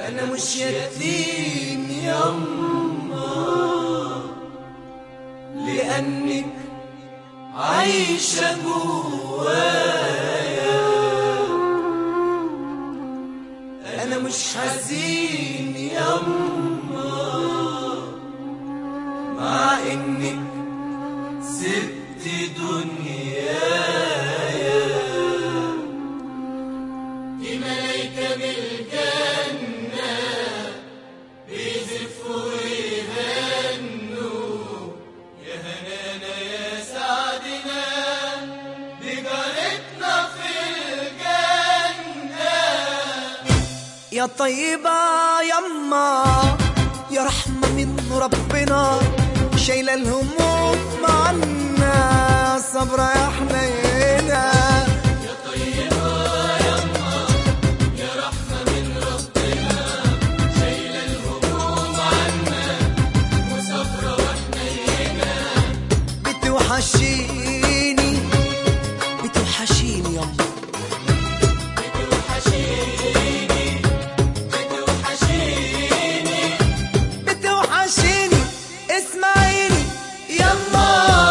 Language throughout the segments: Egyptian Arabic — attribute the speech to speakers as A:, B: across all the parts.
A: أنا مش يتيم يما لأنك عايشة جوايا أنا مش حزين يما مع إنك سبت دنيايا
B: دي ملايكة بالجنة بيزفوا ويهنوا يا هنانا يا سعدنا بجارتنا في الجنة
A: يا طيبة يما يا رحمة من ربنا شايلة الهموم معنا صبرا يا حنينة
B: يا طيبة يما يا رحمة من ربنا شايلة الهموم عنا وصبرة وحنينة
A: بتوحشيني بتوحشيني يما
B: بتوحشيني بتوحشيني
A: بتوحشيني اسمعيني يما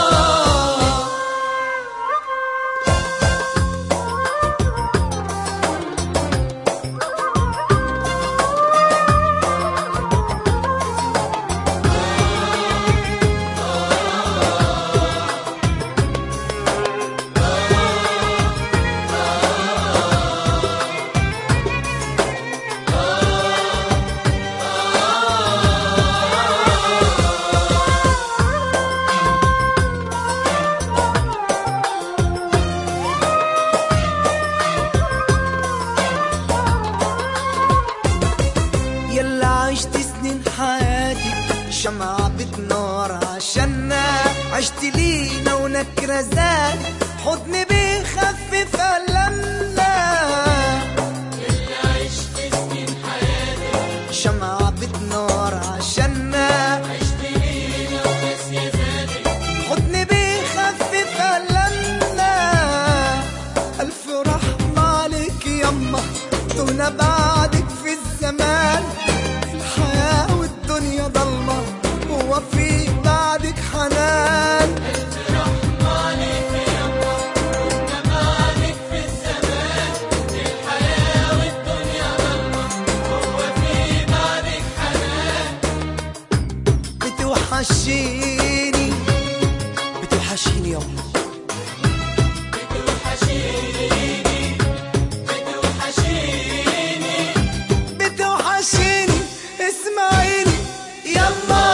A: يلا عشت سنين حياتي شمعة بتنار عشاننا عشت لينا ونكرة زاد حضن بيخفف ألمنا
B: اللي عشت سنين حياتي
A: شمعة بتنار عشاننا
B: عشت لينا وناس يا زادي
A: حضن بيخفف ألمنا ألف رحمة عليك يما تهنا بعدك في الزمان الحياة والدنيا ضلمة هو في بعدك حنان
B: رحمة عليك يما كنا بعدك في الزمان الحياة والدنيا ضلمة هو في بعدك حنان
A: بتوحشيني بتوحشيني يما
B: بتوحشيني بتوحشيني
A: بتوحشيني اسمعيني يما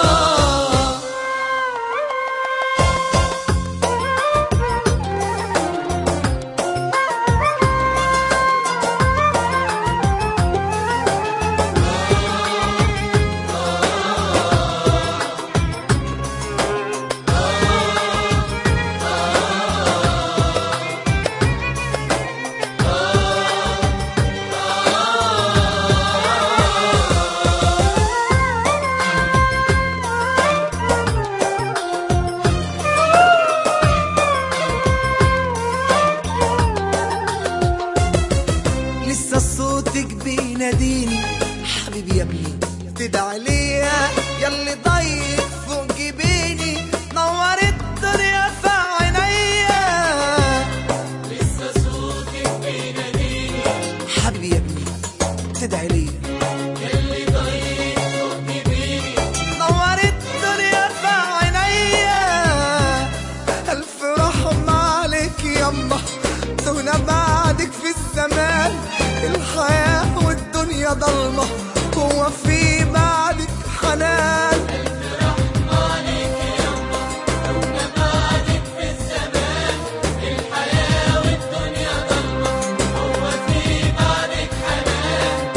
A: لسه صوتك بيناديني حبيبي يا ابني تدعي ليا ياللي ضيق فوق جبيني نور الدنيا في عينيا
B: لسه صوتك بيناديني
A: حبيبي يا ابني تدعي ليا
B: يلي ضيق فوق جبيني
A: نور الدنيا في عينيا ألف رحمة عليك يما تهنا بعدك في الزمان الحياة والدنيا ضلمة هو في بعدك حنان
B: رحمة عليك يما كنا بعدك في الزمان الحياة والدنيا ضلمة هو في بعدك حنان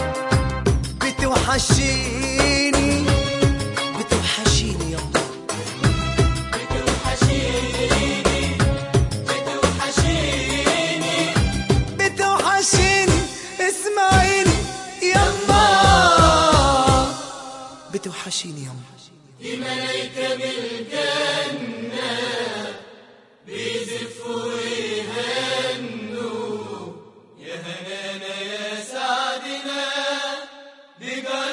A: بتوحشيني بتوحشيني يما
B: بتوحشيني بتوحشيني
A: بتوحشيني اسمعيني يما بتوحشيني يما
B: دي ملايكة بالجنة بيزفوا ويهنوا يا هنانا يا سعدنا دي جارتنا